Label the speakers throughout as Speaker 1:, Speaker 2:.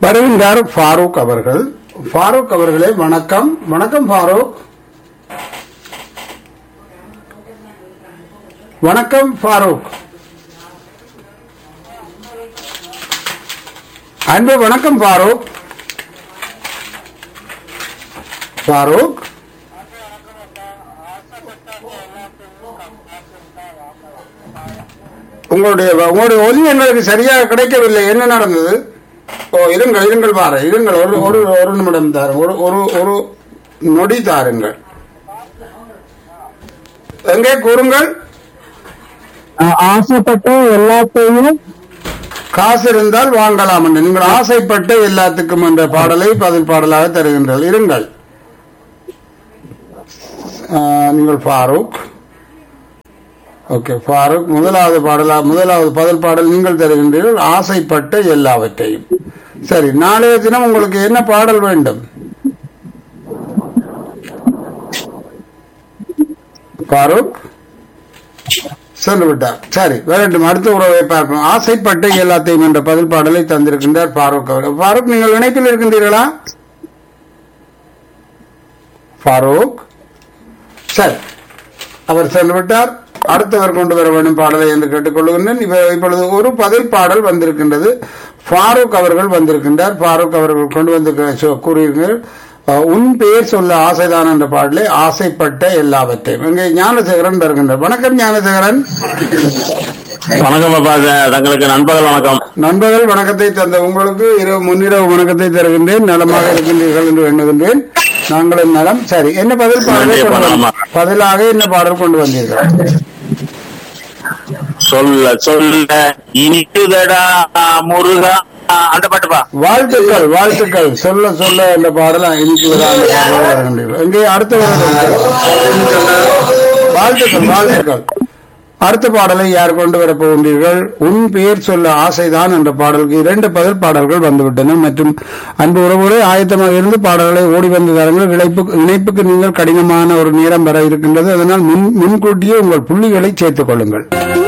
Speaker 1: வருகின்றார் ஃபாரூக் அவர்கள் ஃபாரூக் அவர்களே வணக்கம் வணக்கம் ஃபாரூக் வணக்கம் ஃபாரூக் அன்பு வணக்கம் ஃபாரூக் ஃபாரூக் உங்களுடைய உங்களுடைய ஒலி எங்களுக்கு சரியாக கிடைக்கவில்லை என்ன நடந்தது ஓ இருங்கள் இருங்கள் பாரு இருங்கள் ஒரு ஒரு ஒரு நிமிடம் தாருங்கள் ஒரு ஒரு ஒரு நொடி தாருங்கள் எங்கே கூறுங்கள்
Speaker 2: ஆ- ஆசைப்பட்ட எல்லாத்தையும்
Speaker 1: காசு இருந்தால் வாங்கலாம் என்று நீங்கள் ஆசைப்பட்ட எல்லாத்துக்கும் என்ற பாடலை பதில் பாடலாக தருகின்றீர்கள் இருங்கள் ஆ, நீங்கள் ஃபாரூக் ஓகே ஃபாரூக் முதலாவது பாடலா முதலாவது பதில் பாடல் நீங்கள் தருகின்றீர்கள் ஆசைப்பட்ட எல்லாவற்றையும் சரி நாளைய தினம் உங்களுக்கு என்ன பாடல் வேண்டும் ஃபாரூக் சென்று விட்டார் சரி வேண்டும் அடுத்த உறவை பார்ப்போம் ஆசைப்பட்ட எல்லாத்தையும் என்ற பதில் பாடலை தந்திருக்கின்றார் ஃபாரூக் அவர்கள் ஃபாரூக் நீங்கள் இணைப்பில் இருக்கின்றீர்களா ஃபாரூக் சரி அவர் சென்று விட்டார் அடுத்தவர் கொண்டு வர வேண்டும் பாடலை என்று கேட்டுக்கொள்கின்றேன் இப்ப- இப்பொழுது ஒரு பதில் பாடல் வந்திருக்கின்றது ஃபாரூக் அவர்கள் வந்திருக்கின்றார் ஃபாரூக் அவர்கள் கொண்டு வந்து கூறியிருக்கிறார் அஹ், உன் பெயர் சொல்ல ஆசைதான் என்ற பாடலை ஆசைப்பட்ட எல்லாவற்றையும் இங்கே ஞானசேகரன் வருகின்றார் வணக்கம் ஞானசேகரன்
Speaker 3: வணக்கம் அப்பா த- தங்களுக்கு நண்பகல் வணக்கம்
Speaker 1: நண்பர்கள் வணக்கத்தை தந்த உங்களுக்கு இரவு முன்னிரவு வணக்கத்தை தருகின்றேன் நலமாக இருக்கின்றீர்கள் என்று எண்ணுகின்றேன் நாங்களும் நலம் சரி என்ன பதில் பாடலை
Speaker 3: நன்றி,
Speaker 1: கொண்டு வந்து-
Speaker 3: நலமா.
Speaker 1: பதிலாக என்ன பாடல் கொண்டு வந்தீர்கள்
Speaker 3: சொல்ல சொல்ல இனிக்குதடா முருகா ஆ, அந்த பாட்டுப்பா
Speaker 1: வாழ்த்துக்கள் வாழ்த்துக்கள் சொல்ல சொல்ல என்ற பாடலாம் இன்னைக்கு வருகின்றீர்கள் இங்கே அடுத்த வருடம் வாழ்த்துக்கள் வாழ்த்துக்கள் அடுத்த பாடலை யார் கொண்டு வரப் போகின்றீர்கள் உன் பெயர் சொல்ல ஆசைதான் என்ற பாடலுக்கு இரண்டு பதில் பாடல்கள் வந்துவிட்டன மற்றும் அன்பு உறவுகளை ஆயத்தமாக இருந்து பாடல்களை ஓடி வந்து தாருங்கள் இணைப்பு இணைப்புக்கு நீங்கள் கடினமான ஒரு நேரம் வர இருக்கின்றது அதனால் முன் முன்கூட்டியே உங்கள் புள்ளிகளை சேர்த்துக் கொள்ளுங்கள்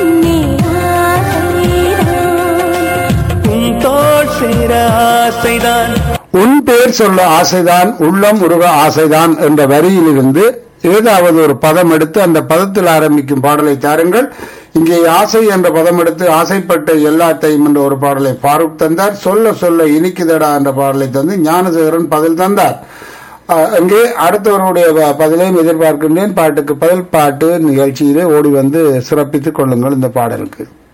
Speaker 4: உன் தோல் சேர ஆசைதான்
Speaker 1: உன் பேர் சொல்ல ஆசைதான் உள்ளம் உருக ஆசைதான் என்ற வரியிலிருந்து ஏதாவது ஒரு பதம் எடுத்து அந்த பதத்தில் ஆரம்பிக்கும் பாடலை தாருங்கள் இங்கே ஆசை என்ற பதம் எடுத்து ஆசைப்பட்ட எல்லாத்தையும் என்ற ஒரு பாடலை ஃபாரூக் தந்தார் சொல்ல சொல்ல இனிக்குதடா என்ற பாடலை தந்து ஞானசேகரன் பதில் தந்தார் அஹ், இங்கே அடுத்தவருடைய ப- பதிலையும் எதிர்பார்க்கின்றேன் பாட்டுக்கு பதில் பாட்டு நிகழ்ச்சியிலே ஓடி வந்து சிறப்பித்துக் கொள்ளுங்கள் இந்த பாடலுக்கு